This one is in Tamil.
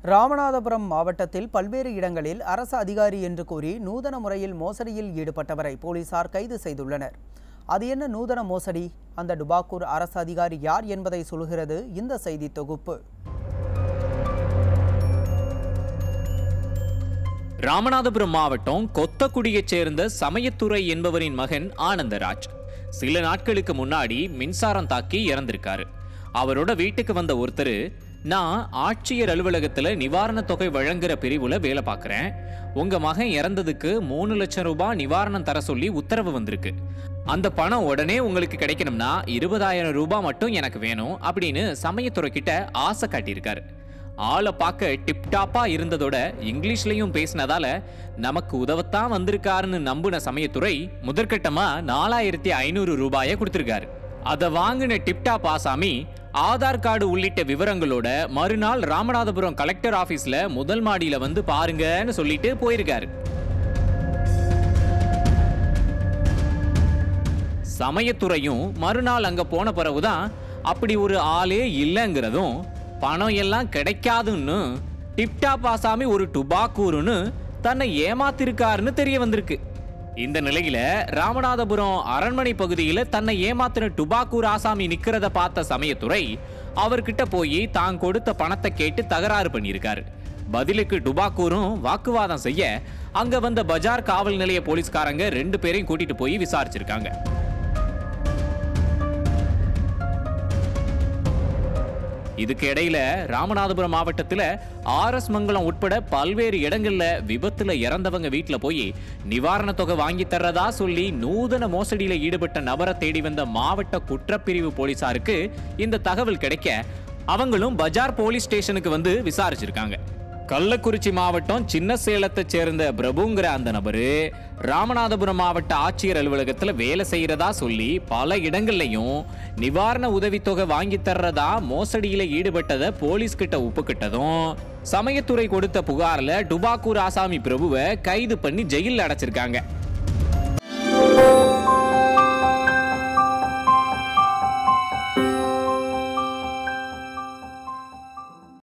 ராமநாதபுரம் மாவட்டத்தில் பல்வேறு இடங்களில் அரசு அதிகாரி என்று கூறி நூதன முறையில் மோசடியில் ஈடுபட்டவரை போலீசார் கைது செய்துள்ளனர் அது என்ன நூதன மோசடி அந்த டுபாக்கூர் அரசு அதிகாரி யார் என்பதை சொல்கிறது இந்த செய்தி தொகுப்பு ராமநாதபுரம் மாவட்டம் கொத்தக்குடியைச் சேர்ந்த சமயத்துறை என்பவரின் மகன் ஆனந்தராஜ் சில நாட்களுக்கு முன்னாடி மின்சாரம் தாக்கி இறந்திருக்காரு அவரோட வீட்டுக்கு வந்த ஒருத்தர் நான் ஆட்சியர் அலுவலகத்துல நிவாரணத் தொகை வழங்குற பிரிவுல வேலை பார்க்குறேன் உங்க மகன் இறந்ததுக்கு மூணு லட்சம் ரூபாய் நிவாரணம் தர சொல்லி உத்தரவு வந்திருக்கு அந்த பணம் உடனே உங்களுக்கு கிடைக்கணும்னா இருபதாயிரம் ரூபாய் மட்டும் எனக்கு வேணும் அப்படின்னு சமயத்துறை கிட்ட ஆசை காட்டியிருக்காரு ஆளை பார்க்க டிப்டாப்பா இருந்ததோட இங்கிலீஷ்லயும் பேசினதால நமக்கு உதவத்தான் வந்திருக்காருன்னு நம்புன சமயத்துறை முதற்கட்டமா நாலாயிரத்தி ஐநூறு ரூபாயை கொடுத்திருக்காரு அதை வாங்கின டிப்டாப் ஆசாமி ஆதார் கார்டு உள்ளிட்ட விவரங்களோட மறுநாள் ராமநாதபுரம் கலெக்டர் ஆபீஸ்ல முதல் மாடியில வந்து பாருங்கன்னு சொல்லிட்டு போயிருக்காரு சமயத்துறையும் மறுநாள் அங்க போன பிறகுதான் அப்படி ஒரு ஆளே இல்லைங்கிறதும் பணம் எல்லாம் கிடைக்காதுன்னு டிப்டாப் ஆசாமி ஒரு டுபாக்கூருன்னு தன்னை ஏமாத்திருக்காருன்னு தெரிய வந்திருக்கு இந்த நிலையில ராமநாதபுரம் அரண்மனை பகுதியில தன்னை ஏமாத்தின டுபாக்கூர் ஆசாமி நிக்கிறத பார்த்த சமயத்துறை அவர்கிட்ட போய் தான் கொடுத்த பணத்தை கேட்டு தகராறு பண்ணியிருக்காரு பதிலுக்கு டுபாக்கூரும் வாக்குவாதம் செய்ய அங்க வந்த பஜார் காவல் நிலைய போலீஸ்காரங்க ரெண்டு பேரையும் கூட்டிட்டு போய் விசாரிச்சிருக்காங்க இதுக்கு இடையில ராமநாதபுரம் மாவட்டத்துல ஆர் எஸ் மங்கலம் உட்பட பல்வேறு இடங்கள்ல விபத்துல இறந்தவங்க வீட்டுல போய் நிவாரணத் தொகை வாங்கி தர்றதா சொல்லி நூதன மோசடியில ஈடுபட்ட நபரை தேடி வந்த மாவட்ட குற்றப்பிரிவு போலீசாருக்கு இந்த தகவல் கிடைக்க அவங்களும் பஜார் போலீஸ் ஸ்டேஷனுக்கு வந்து விசாரிச்சிருக்காங்க கள்ளக்குறிச்சி மாவட்டம் சின்ன சேலத்தை சேர்ந்த பிரபுங்கிற அந்த நபரு ராமநாதபுரம் மாவட்ட ஆட்சியர் அலுவலகத்துல வேலை செய்யறதா சொல்லி பல இடங்கள்லயும் நிவாரண உதவித்தொகை வாங்கி தர்றதா மோசடியில ஈடுபட்டதை போலீஸ் கிட்ட ஒப்புக்கிட்டதும் சமயத்துறை கொடுத்த புகார்ல டுபாக்கூர் ஆசாமி பிரபுவை கைது பண்ணி ஜெயிலில் அடைச்சிருக்காங்க